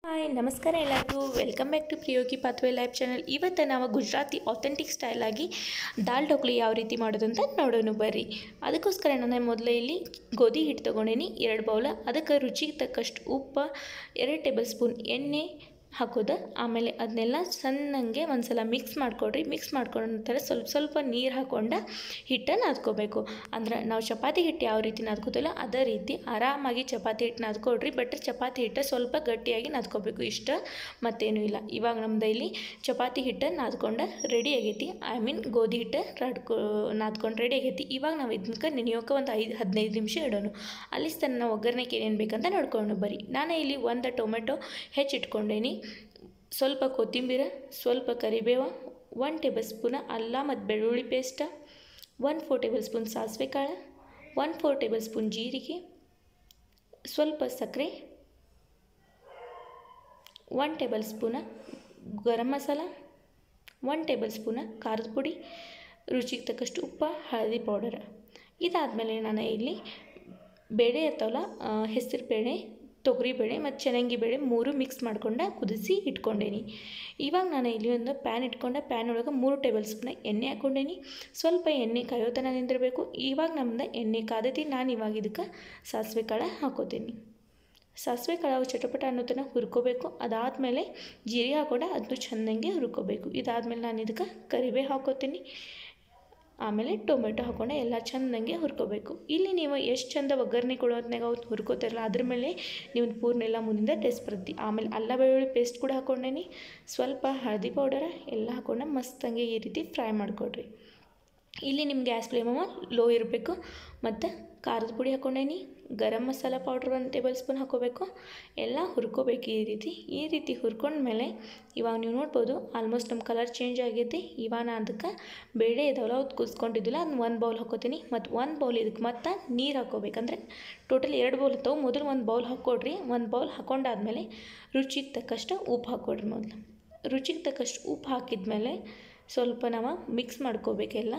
hi ನಮಸ್ಕಾರ ಎಲ್ಲರಿಗೂ welcome back to Priyogi pathway live channel ಇವತ್ತು ನಾವು ಗುಜರಾತಿ ಆಥೆಂಟಿಕ್ ಸ್ಟೈಲ್ ಆಗಿ ದಾಲ್ ಡೋಕ್ಲಿ ಯಾವ ರೀತಿ ಮಾಡೋದು ಅಂತ ನೋಡೋಣ ಬರ್ರಿ ಅದಕ್ಕೋಸ್ಕರ ನಾನು ಮೊದಲೇ ಇಲ್ಲಿ ಗೋಧಿ ಹಿಟ್ಟು ತೊಗೊಂಡೇನಿ ಎರಡು ಬೌಲ ಅದಕ್ಕೆ ರುಚಿಗೆ ತಕ್ಕಷ್ಟು ಉಪ್ಪು ಎರಡು ಟೇಬಲ್ ಸ್ಪೂನ್ ಎಣ್ಣೆ ಹಾಕೋದು ಆಮೇಲೆ ಅದನ್ನೆಲ್ಲ ಸಣ್ಣಂಗೆ ಒಂದ್ಸಲ ಮಿಕ್ಸ್ ಮಾಡ್ಕೊಡ್ರಿ ಮಿಕ್ಸ್ ಮಾಡ್ಕೊಂಡ ನಂತರ ಸ್ವಲ್ಪ ಸ್ವಲ್ಪ ನೀರು ಹಾಕ್ಕೊಂಡು ಹಿಟ್ಟನ್ನು ನಾದ್ಕೋಬೇಕು ಅಂದ್ರೆ ನಾವು ಚಪಾತಿ ಹಿಟ್ಟು ಯಾವ ರೀತಿ ನಾದ್ಕೋತಿಲ್ಲ ಅದೇ ರೀತಿ ಆರಾಮಾಗಿ ಚಪಾತಿ ಹಿಟ್ಟು ನಾದ್ಕೊಡ್ರಿ ಬಟ್ ಚಪಾತಿ ಹಿಟ್ಟು ಸ್ವಲ್ಪ ಗಟ್ಟಿಯಾಗಿ ನಾದ್ಕೋಬೇಕು ಇಷ್ಟ ಮತ್ತೇನೂ ಇಲ್ಲ ಇವಾಗ ನಮ್ದು ಇಲ್ಲಿ ಚಪಾತಿ ಹಿಟ್ಟು ನಾದ್ಕೊಂಡು ರೆಡಿ ಆಗೈತಿ ಐ ಮೀನ್ ಗೋಧಿ ಹಿಟ್ಟು ರಡ್ಕೊ ನಾದ್ಕೊಂಡು ರೆಡಿ ಆಗೈತಿ ಇವಾಗ ನಾವು ಇದಕ್ಕೆ ನೆನೆಯೋಕೆ ಒಂದು ಐದು ಹದಿನೈದು ನಿಮಿಷ ಇಡೋಣ ಅಲ್ಲಿ ತನಕ ನಾವು ಒಗ್ಗರಣೆಗೆ ಏನೇನು ಬೇಕಂತ ನೋಡ್ಕೊಂಡು ಬರ್ರಿ ನಾನು ಇಲ್ಲಿ ಒಂದು ಟೊಮೆಟೊ ಹೆಚ್ಚಿಟ್ಕೊಂಡೇನಿ ಸ್ವಲ್ಪ ಕೊತ್ತಂಬರಿ ಸ್ವಲ್ಪ ಕರಿಬೇವು ಒನ್ ಟೇಬಲ್ ಸ್ಪೂನ ಅಲ್ಲ ಮತ್ತು ಬೆಳ್ಳುಳ್ಳಿ paste one four tablespoon ಸಾಸಿವೆ ಕಾಳು ಒನ್ ಫೋರ್ ಟೇಬಲ್ ಸ್ಪೂನ್ ಜೀರಿಗೆ ಸ್ವಲ್ಪ ಸಕ್ಕರೆ one tablespoon garam masala one tablespoon ಖಾರದ ಪುಡಿ ರುಚಿಗೆ ತಕ್ಕಷ್ಟು ಉಪ್ಪು ಹಳದಿ ಪೌಡರ್ ಇದಾದಮೇಲೆ ನಾನು ಇಲ್ಲಿ ಬೇಳೆ ಇರ್ತಾವಲ್ಲ ಹೆಸರು ಬೇಳೆ ತೊಗರಿ ಬೇಳೆ ಮತ್ತು ಚೆನ್ನಾಗಿ ಬೇಳೆ ಮೂರು ಮಿಕ್ಸ್ ಮಾಡ್ಕೊಂಡು ಕುದಿಸಿ ಇಟ್ಕೊಂಡೇನಿ ಇವಾಗ ನಾನು ಇಲ್ಲಿ ಒಂದು ಪ್ಯಾನ್ ಇಟ್ಕೊಂಡೆ ಪ್ಯಾನ್ ಒಳಗೆ ಮೂರು ಟೇಬಲ್ ಸ್ಪೂನ್ ಎಣ್ಣೆ ಹಾಕ್ಕೊಂಡೇನಿ ಸ್ವಲ್ಪ ಎಣ್ಣೆ ಕಾಯೋ ತನಕ ನಿಂದಿರಬೇಕು ಇವಾಗ ನಮ್ದು ಎಣ್ಣೆ ಕಾದೈತಿ ನಾನು ಇವಾಗ ಇದಕ್ಕೆ ಸಾಸಿವೆ ಕಾಳು ಹಾಕೋತೀನಿ ಸಾಸಿವೆ ಕಾಳು ಚಟಪಟ ಅನ್ನೋ ತನಕ ಹುರ್ಕೋಬೇಕು ಅದಾದಮೇಲೆ ಜೀರಿಗೆ ಹಾಕೊಂಡು ಅದನ್ನು ಚೆಂದಂಗೆ ಹುರ್ಕೋಬೇಕು ಇದಾದಮೇಲೆ ನಾನು ಇದಕ್ಕೆ ಕರಿಬೇವು ಹಾಕೋತೀನಿ ಆಮೇಲೆ ಟೊಮೆಟೊ ಹಾಕೊಂಡು ಎಲ್ಲ ಚೆಂದಂಗೆ ಹುರ್ಕೋಬೇಕು ಇಲ್ಲಿ ನೀವು ಎಷ್ಟು ಚಂದ ಒಗ್ಗರಣೆ ಕೊಡೋದ್ನಾಗ ಅವ್ರು ಹುರ್ಕೋತಾರಲ್ಲ ಅದ್ರ ಮೇಲೆ ನೀವು ಪೂರ್ಣ ಎಲ್ಲ ಮುಂದಿಂದ ಟೇಸ್ಟ್ ಬರುತ್ತೆ ಆಮೇಲೆ ಅಲ್ಲ ಬೆಳ್ಳುಳ್ಳಿ ಪೇಸ್ಟ್ ಕೂಡ ಹಾಕ್ಕೊಂಡೇನಿ ಸ್ವಲ್ಪ ಹಳದಿ ಪೌಡರ ಎಲ್ಲ ಹಾಕೊಂಡು ಮಸ್ತಂಗೆ ಈ ರೀತಿ ಫ್ರೈ ಮಾಡಿಕೊಡ್ರಿ ಇಲ್ಲಿ ನಿಮ್ಮ ಗ್ಯಾಸ್ ಫ್ಲೇಮವ ಲೋ ಇರಬೇಕು ಮತ್ತು ಖಾರದ ಪುಡಿ ಹಾಕ್ಕೊಂಡೇನಿ ಗರಂ ಮಸಾಲ ಪೌಡ್ರ್ ಒಂದು ಟೇಬಲ್ ಸ್ಪೂನ್ ಹಾಕೋಬೇಕು ಎಲ್ಲ ಹುರ್ಕೋಬೇಕು ಈ ರೀತಿ ಈ ರೀತಿ ಹುರ್ಕೊಂಡ್ಮೇಲೆ ಇವಾಗ ನೀವು ನೋಡ್ಬೋದು ಆಲ್ಮೋಸ್ಟ್ ನಮ್ಮ ಕಲರ್ ಚೇಂಜ್ ಆಗೈತಿ ಇವಾಗ ನಾನು ಅದಕ್ಕೆ ಬೇಳೆ ಇದಾವಲ್ಲ ಅದು ಕುದಿಸ್ಕೊಂಡಿದ್ದಿಲ್ಲ ಅದನ್ನ ಒಂದು ಬೌಲ್ ಹಾಕೋತೀನಿ ಮತ್ತು ಒಂದು ಬೌಲ್ ಇದಕ್ಕೆ ಮತ್ತು ನೀರು ಹಾಕೋಬೇಕಂದ್ರೆ ಟೋಟಲ್ ಎರಡು ಬೌಲ್ ಇರ್ತಾವೆ ಮೊದಲು ಒಂದು ಬೌಲ್ ಹಾಕ್ಕೊಡ್ರಿ ಒಂದು ಬೌಲ್ ಹಾಕೊಂಡಾದ್ಮೇಲೆ ರುಚಿಗೆ ತಕ್ಕಷ್ಟು ಉಪ್ಪು ಹಾಕ್ಕೊಡ್ರಿ ಮೊದಲು ರುಚಿಗೆ ತಕ್ಕಷ್ಟು ಉಪ್ಪು ಹಾಕಿದ್ಮೇಲೆ ಸ್ವಲ್ಪ ನಾವು ಮಿಕ್ಸ್ ಮಾಡ್ಕೋಬೇಕೆಲ್ಲ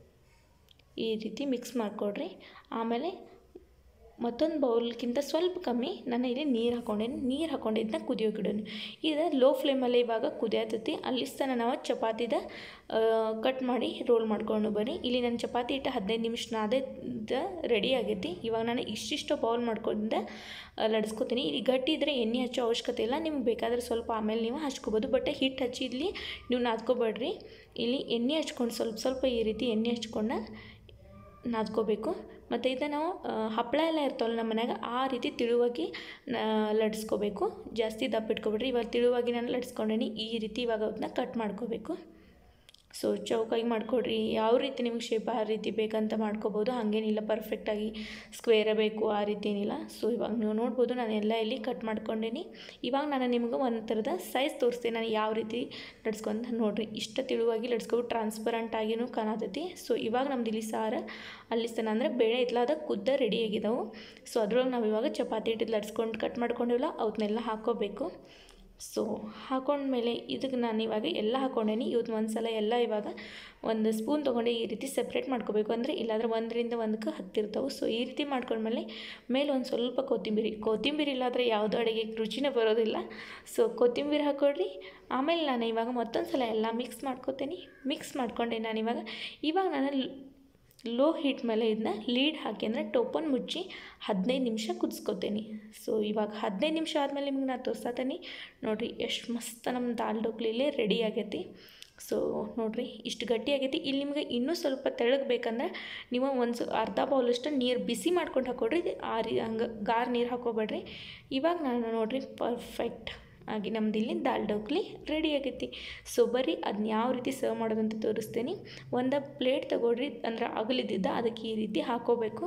ಈ ರೀತಿ ಮಿಕ್ಸ್ ಮಾಡಿಕೊಡ್ರಿ ಆಮೇಲೆ ಮತ್ತೊಂದು ಬೌಲ್ಗಿಂತ ಸ್ವಲ್ಪ ಕಮ್ಮಿ ನಾನು ಇಲ್ಲಿ ನೀರು ಹಾಕ್ಕೊಂಡೇನಿ ನೀರು ಹಾಕ್ಕೊಂಡಿದ್ದನ್ನ ಕುದಿಯೋಕಿಡೋನು ಇದು ಲೋ ಫ್ಲೇಮಲ್ಲಿ ಇವಾಗ ಕುದಿಯತೈತಿ ಅಲ್ಲಿ ತನಕ ನಾವು ಚಪಾತಿದ ಕಟ್ ಮಾಡಿ ರೋಲ್ ಮಾಡ್ಕೊಂಡು ಬನ್ನಿ ಇಲ್ಲಿ ನಾನು ಚಪಾತಿ ಇಟ್ಟು ಹದಿನೈದು ನಿಮಿಷ ನಾದೈದ ರೆಡಿ ಆಗೈತಿ ಇವಾಗ ನಾನು ಇಷ್ಟಿಷ್ಟು ಬೌಲ್ ಮಾಡ್ಕೊಂಡು ಲಡ್ಸ್ಕೊತೀನಿ ಇಲ್ಲಿ ಗಟ್ಟಿ ಇದ್ದರೆ ಎಣ್ಣೆ ಹಚ್ಚೋ ಅವಶ್ಯಕತೆ ಇಲ್ಲ ನಿಮ್ಗೆ ಬೇಕಾದರೆ ಸ್ವಲ್ಪ ಆಮೇಲೆ ನೀವು ಹಚ್ಕೋಬೋದು ಬಟ್ ಹಿಟ್ಟು ಹಚ್ಚಿ ಇಲ್ಲಿ ನೀವು ನಾದ್ಕೋಬೇಡ್ರಿ ಇಲ್ಲಿ ಎಣ್ಣೆ ಹಚ್ಕೊಂಡು ಸ್ವಲ್ಪ ಸ್ವಲ್ಪ ಈ ರೀತಿ ಎಣ್ಣೆ ಹಚ್ಕೊಂಡು ನಾದ್ಕೋಬೇಕು ಮತ್ತು ಇದನ್ನು ನಾವು ಹಪ್ಪಳ ಎಲ್ಲ ಇರ್ತಾವಲ್ಲ ನಮ್ಮ ಮನ್ಯಾಗ ಆ ರೀತಿ ತಿಳುವಾಗಿ ಲಡ್ಸ್ಕೋಬೇಕು ಜಾಸ್ತಿ ದಪ್ಪ ಇಟ್ಕೊಬೇಡ್ರಿ ಇವಾಗ ತಿಳುವಾಗಿ ನಾನು ಲಡ್ಸ್ಕೊಂಡೇನಿ ಈ ರೀತಿ ಇವಾಗ ಅದನ್ನ ಕಟ್ ಮಾಡ್ಕೋಬೇಕು ಸೊ ಚೌಕಾಗಿ ಮಾಡಿಕೊಡ್ರಿ ಯಾವ ರೀತಿ ನಿಮ್ಗೆ ಶೇಪ್ ಆ ರೀತಿ ಬೇಕಂತ ಮಾಡ್ಕೋಬೋದು ಹಾಗೇನಿಲ್ಲ ಪರ್ಫೆಕ್ಟಾಗಿ ಸ್ಕ್ವೇರೇ ಬೇಕು ಆ ರೀತಿ ಏನಿಲ್ಲ ಸೊ ಇವಾಗ ನೀವು ನೋಡ್ಬೋದು ನಾನು ಎಲ್ಲ ಇಲ್ಲಿ ಕಟ್ ಮಾಡ್ಕೊಂಡೇನಿ ಇವಾಗ ನಾನು ನಿಮ್ಗೆ ಒಂದು ಥರದ ಸೈಜ್ ತೋರಿಸ್ತೀನಿ ನಾನು ಯಾವ ರೀತಿ ಲಡ್ಸ್ಕೊಂತ ನೋಡಿರಿ ಇಷ್ಟ ತಿಳುವಾಗಿ ಲಡ್ಸ್ಕೊಂಡು ಟ್ರಾನ್ಸ್ಪರೆಂಟ್ ಆಗಿನೂ ಕಾಣತೈತಿ ಸೊ ಇವಾಗ ನಮ್ದು ಇಲ್ಲಿ ಸಾರು ಅಲ್ಲಿ ತನ ಅಂದರೆ ಬೇಳೆ ಇತ್ತಲ್ಲ ಅದು ಕುದ್ದ ರೆಡಿ ಆಗಿದಾವೆ ಸೊ ಅದ್ರೊಳಗೆ ನಾವು ಇವಾಗ ಚಪಾತಿ ಹಿಟ್ಟಿದ್ದು ಲಡ್ಸ್ಕೊಂಡು ಕಟ್ ಮಾಡ್ಕೊಂಡಿವಲ್ಲ ಅವನ್ನೆಲ್ಲ ಹಾಕೋಬೇಕು ಸೊ ಹಾಕೊಂಡ್ಮೇಲೆ ಇದಕ್ಕೆ ನಾನು ಇವಾಗ ಎಲ್ಲ ಹಾಕ್ಕೊಂಡೇನಿ ಇವತ್ತು ಒಂದು ಸಲ ಎಲ್ಲ ಇವಾಗ ಒಂದು ಸ್ಪೂನ್ ತೊಗೊಂಡು ಈ ರೀತಿ ಸಪ್ರೇಟ್ ಮಾಡ್ಕೋಬೇಕು ಅಂದರೆ ಇಲ್ಲಾಂದ್ರೆ ಒಂದರಿಂದ ಒಂದಕ್ಕೆ ಹತ್ತಿರ್ತಾವೆ ಸೊ ಈ ರೀತಿ ಮಾಡ್ಕೊಂಡ್ಮೇಲೆ ಮೇಲೆ ಒಂದು ಸ್ವಲ್ಪ ಕೊತ್ತಂಬರಿ ಕೊತ್ತಂಬರಿ ಇಲ್ಲಾಂದರೆ ಯಾವುದೋ ಅಡುಗೆ ರುಚಿನೇ ಬರೋದಿಲ್ಲ ಸೊ ಕೊತ್ತಂಬರಿ ಹಾಕ್ಕೊಡ್ರಿ ಆಮೇಲೆ ನಾನು ಇವಾಗ ಮತ್ತೊಂದು ಸಲ ಎಲ್ಲ ಮಿಕ್ಸ್ ಮಾಡ್ಕೋತೀನಿ ಮಿಕ್ಸ್ ಮಾಡ್ಕೊಂಡೆ ನಾನು ಇವಾಗ ಇವಾಗ ನಾನು ಲೋ ಹೀಟ್ ಮೇಲೆ ಇದನ್ನ ಲೀಡ್ ಹಾಕಿ ಅಂದರೆ ಟೋಪನ್ ಮುಚ್ಚಿ ಹದಿನೈದು ನಿಮಿಷ ಕುದಿಸ್ಕೊತೀನಿ ಸೊ ಇವಾಗ ಹದಿನೈದು ನಿಮಿಷ ಆದಮೇಲೆ ನಿಮ್ಗೆ ನಾನು ತೋರ್ಸತ್ತೀನಿ ನೋಡಿರಿ ಎಷ್ಟು ಮಸ್ತ್ ನಮ್ಮ ದಾಲ್ ಡೋಕ್ಲಿಲಿ ರೆಡಿ ಆಗೈತಿ ಸೊ ನೋಡಿರಿ ಇಷ್ಟು ಗಟ್ಟಿ ಆಗೈತಿ ಇಲ್ಲಿ ನಿಮ್ಗೆ ಇನ್ನೂ ಸ್ವಲ್ಪ ತೆಳ್ಳಗೆ ಬೇಕಂದ್ರೆ ನೀವು ಒಂದು ಅರ್ಧ ಬೌಲಷ್ಟು ನೀರು ಬಿಸಿ ಮಾಡ್ಕೊಂಡು ಹಾಕೊಡ್ರಿ ಆ ರೀ ಹಂಗೆ ಗಾರ್ ನೀರು ಹಾಕೋಬೇಡ್ರಿ ಇವಾಗ ನಾನು ನೋಡಿರಿ ಪರ್ಫೆಕ್ಟ್ ಆಗಿ ನಮ್ದು ಇಲ್ಲಿ ದಾಲ್ ಡೋಕ್ಲಿ ರೆಡಿ ಆಗೈತಿ ಸೊ ಬರೀ ಅದನ್ನ ಯಾವ ರೀತಿ ಸರ್ವ್ ಮಾಡೋದಂತ ತೋರಿಸ್ತೀನಿ ಒಂದು ಪ್ಲೇಟ್ ತಗೊಳ್ರಿ ಅಂದ್ರೆ ಅಗಲಿದ್ದಿದ್ದ ಅದಕ್ಕೆ ಈ ರೀತಿ ಹಾಕೋಬೇಕು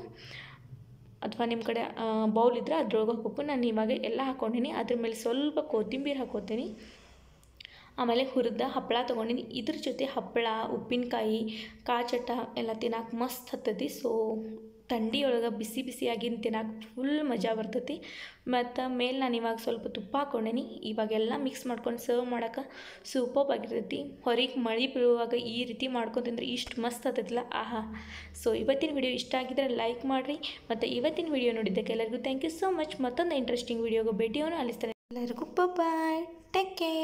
ಅಥವಾ ನಿಮ್ಮ ಕಡೆ ಬೌಲ್ ಇದ್ದರೆ ಅದ್ರೊಳಗೆ ಹಾಕೋಬೇಕು ನಾನು ಇವಾಗ ಎಲ್ಲ ಹಾಕ್ಕೊಂಡೀನಿ ಅದ್ರ ಮೇಲೆ ಸ್ವಲ್ಪ ಕೊತ್ತಂಬರಿ ಹಾಕೋತೀನಿ ಆಮೇಲೆ ಹುರಿದ ಹಪ್ಪಳ ತೊಗೊಂಡಿನಿ ಇದ್ರ ಜೊತೆ ಹಪ್ಪಳ ಉಪ್ಪಿನಕಾಯಿ ಕಾಚಟ ಎಲ್ಲ ತಿನ್ನಕ್ಕೆ ಮಸ್ತ್ ಹತ್ತೈತಿ ಸೊ ಥಂಡಿಯೊಳಗೆ ಬಿಸಿ ಬಿಸಿಯಾಗಿ ತಿನ್ನಕ್ಕೆ ಫುಲ್ ಮಜಾ ಬರ್ತೈತಿ ಮತ್ತು ಮೇಲೆ ನಾನು ಇವಾಗ ಸ್ವಲ್ಪ ತುಪ್ಪ ಹಾಕ್ಕೊಂಡೇನಿ ಇವಾಗೆಲ್ಲ ಮಿಕ್ಸ್ ಮಾಡ್ಕೊಂಡು ಸರ್ವ್ ಮಾಡೋಕೆ ಸೂಪರ್ ಆಗಿರ್ತೈತಿ ಹೊರಗೆ ಮಳೆ ಬೀಳುವಾಗ ಈ ರೀತಿ ಮಾಡ್ಕೊಂಡು ತಿಂದ್ರೆ ಇಷ್ಟು ಮಸ್ತ್ ಆಗ್ತೈತಿಲ್ಲ ಆಹಾ ಸೊ ಇವತ್ತಿನ ವಿಡಿಯೋ ಇಷ್ಟ ಆಗಿದ್ರೆ ಲೈಕ್ ಮಾಡಿರಿ ಮತ್ತು ಇವತ್ತಿನ ವಿಡಿಯೋ ನೋಡಿದ್ದಕ್ಕೆ ಎಲ್ಲರಿಗೂ ಥ್ಯಾಂಕ್ ಯು ಸೋ ಮಚ್ ಮತ್ತೊಂದು ಇಂಟ್ರೆಸ್ಟಿಂಗ್ ವಿಡಿಯೋಗೆ ಭೇಟಿಯನ್ನು ಅಲ್ಲಿಸ್ತಾರೆ ಎಲ್ಲರಿಗೂ ಬಾಯ್ ಟೇಕ್ ಕೇರ್